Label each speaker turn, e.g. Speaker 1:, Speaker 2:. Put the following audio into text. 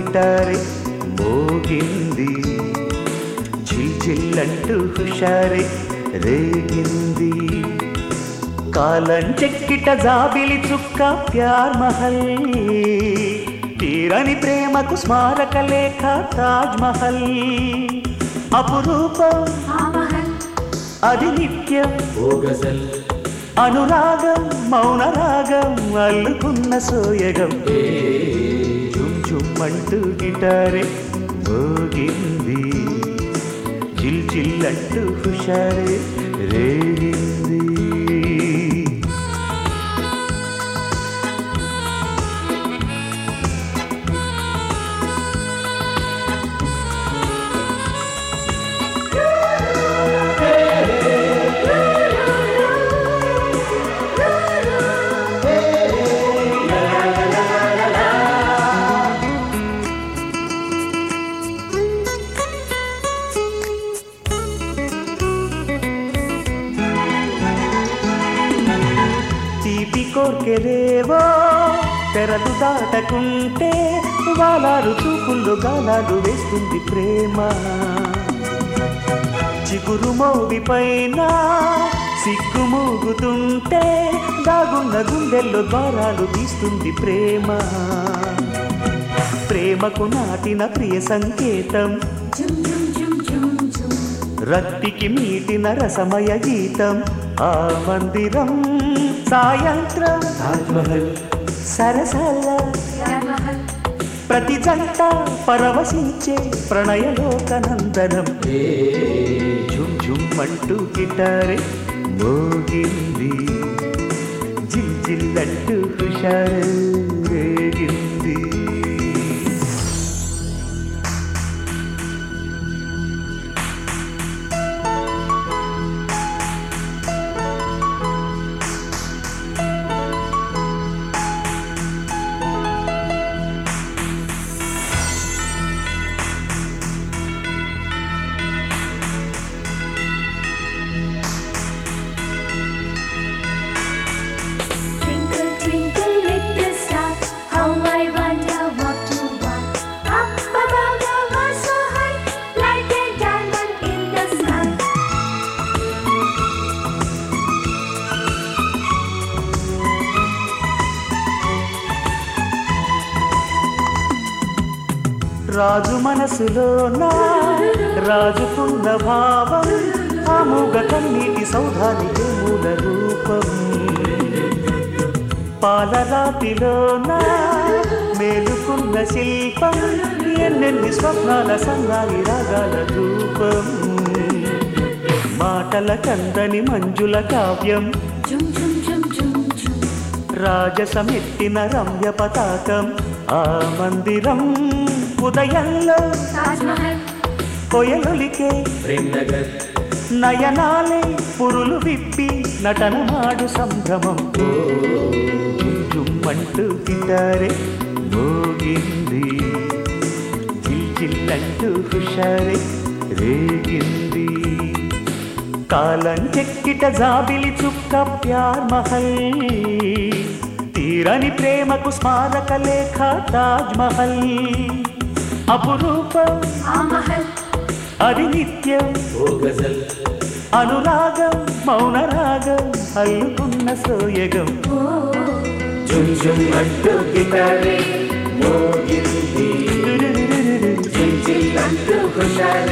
Speaker 1: గిటారే మోగింది జిల్ జిల్లంటూ హుషారే రేగింది కాలం చెక్కిట జాబిలి చుక్క ప్యార్ మహల్ తీరని ప్రేమకు స్మారక లేఖ తాజ్ మహల్ అపురూపం అది నిత్యం
Speaker 2: ఓ గజల్
Speaker 1: అనురాగం మౌన రాగం అల్లుకున్న సోయగం జుమ్ జుమ్ అంటూ గిటారే మోగింది చిల్ చిల్ అంటూ హుషారే రేగింది తీపి కోర్కెరేవో తెరలు దాటకుంటే వాలారు చూపుల్లో గాలాలు వేస్తుంది ప్రేమ చిగురు మోవి పైన సిగ్గు మోగుతుంటే దాగున్న గుండెల్లో ద్వారాలు తీస్తుంది ప్రేమ ప్రేమకు నాటిన ప్రియ సంకేతం రక్తికి మీటిన రసమయ గీతం ఆ మందిరం సాయంత్రం
Speaker 2: తాజ్ మహల్
Speaker 1: సరసల ప్రతి జంట పరవశించే ప్రణయలోకనందనం ఝుమ్ ఝుమ్ అంటూ గిటారే మోగింది జిల్ జిల్ అంటూ హుషారు రేగింది
Speaker 3: Twinkle, twinkle, little star, how I wonder what you are. Up above the world so high, like a diamond in the sky.
Speaker 1: రాజు మనసులోన రాజుకున్న భావం ఆముగ కన్నీటి సౌధానికి మూల రూపం పాలరాతిలోన మేలుకున్న శిల్పం ఎన్నెన్ని స్వప్నాల సంగాలి రాగాల రూపం మాటల కందని మంజుల కావ్యం
Speaker 3: Jum, jum, jum, jum, jum.
Speaker 1: రాజసమెత్తిన Ramya పతాకం ఆ మందిరం ఉదయంలో
Speaker 3: Taj Mahal,
Speaker 1: కొయలొలికే
Speaker 2: ప్రేమ్ నగర్
Speaker 1: నయనాలే పురులు విప్పి నటనమాడు సంభ్రమం జుమ్ జుమ్ అంటూ గిటారే మోగింది జిల్ జిల్లంటూ హుషారే రేగింది కాలం చెక్కిట జాబిలి చుక్క ప్యార్ మహల్ తీరని ప్రేమకు స్మారక లేఖ తాజ్ మహల్ అపురూపం
Speaker 3: Ah Mahal,
Speaker 1: అది నిత్యం
Speaker 2: ఓ గజల్
Speaker 1: అనురాగం మౌన రాగం అల్లుకున్న సోయగం
Speaker 3: oh.
Speaker 2: జుమ్ జుమ్ అంటూ గిటారే మోగింది జిల్ జిల్ అంటూ హుషారు